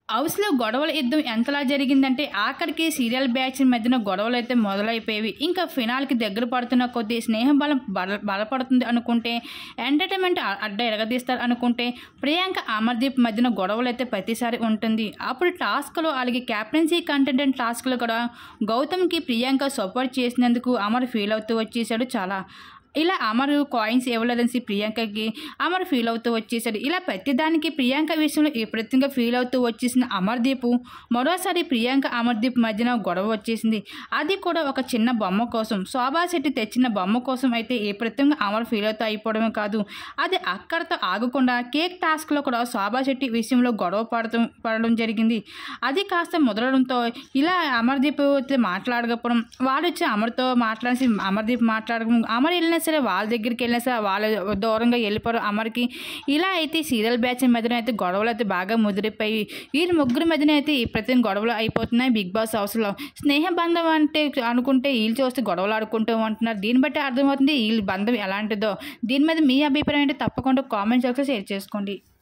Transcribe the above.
హౌస్లో గొడవల యుద్ధం ఎంతలా జరిగిందంటే ఆఖరికి సీరియల్ బ్యాచ్ మధ్యన గొడవలు అయితే మొదలైపోయేవి ఇంకా ఫినాల్కి దగ్గర పడుతున్న కొద్దీ స్నేహం బలం బల బలపడుతుంది అనుకుంటే ఎంటర్టైన్మెంట్ అ- అడ్డ ఎరగదీస్తారు అనుకుంటే ప్రియాంక అమర్దీప్ మధ్యన గొడవలు అయితే ప్రతిసారి ఉంటుంది అప్పుడు టాస్క్లో అలాగే క్యాప్టెన్సీ కంటెంట్ టాస్క్లో కూడా గౌతమ్కి ప్రియాంక సపోర్ట్ చేసినందుకు అమర్ ఫీల్ అవుతూ వచ్చేసాడు చాలా ఇలా అమర్ కాయిన్స్ ఇవ్వలేదని ప్రియాంకకి అమర్ ఫీల్ అవుతూ వచ్చేసాడు ఇలా ప్రతిదానికి ప్రియాంక విషయంలో విపరీతంగా ఫీల్ అవుతూ వచ్చేసిన అమర్దీప్ మరోసారి ప్రియాంక అమర్దీప్ మధ్యన గొడవ వచ్చేసింది అది కూడా ఒక చిన్న బొమ్మ కోసం శోభా శెట్టి తెచ్చిన బొమ్మ కోసం అయితే విపరీతంగా అమర్ ఫీల్ అవుతూ అయిపోవడమే కాదు అది అక్కడితో ఆగకుండా కేక్ టాస్క్లో కూడా శోభా శెట్టి విషయంలో గొడవ పడటం పడడం జరిగింది అది కాస్త ముదరడంతో ఇలా అమర్దీప్ అయితే మాట్లాడకపోవడం వాడు వచ్చి అమర్తో మాట్లాడి అమర్దీప్ మాట్లాడడం అమర్ వెళ్ళినా సరే వాళ్ళ దగ్గరికి వెళ్ళినా సరే వాళ్ళ దూరంగా వెళ్ళిపోవడం అమర్కి ఇలా అయితే సీరియల్ బ్యాచ్ మధ్యన అయితే గొడవలు అయితే బాగా ముదిరిపోయి వీరి ముగ్గురి మధ్యన అయితే ఈ ప్రతి గొడవలు అయిపోతున్నాయి బిగ్ బాస్ హౌస్లో స్నేహ బంధం అంటే అనుకుంటే వీళ్ళు చూస్తే గొడవలు ఆడుకుంటూ ఉంటున్నారు దీన్ని బట్టి అర్థమవుతుంది వీళ్ళ బంధం ఎలాంటిదో దీని మీద మీ అభిప్రాయం అంటే తప్పకుండా కామెంట్ సెక్షన్ షేర్ చేసుకోండి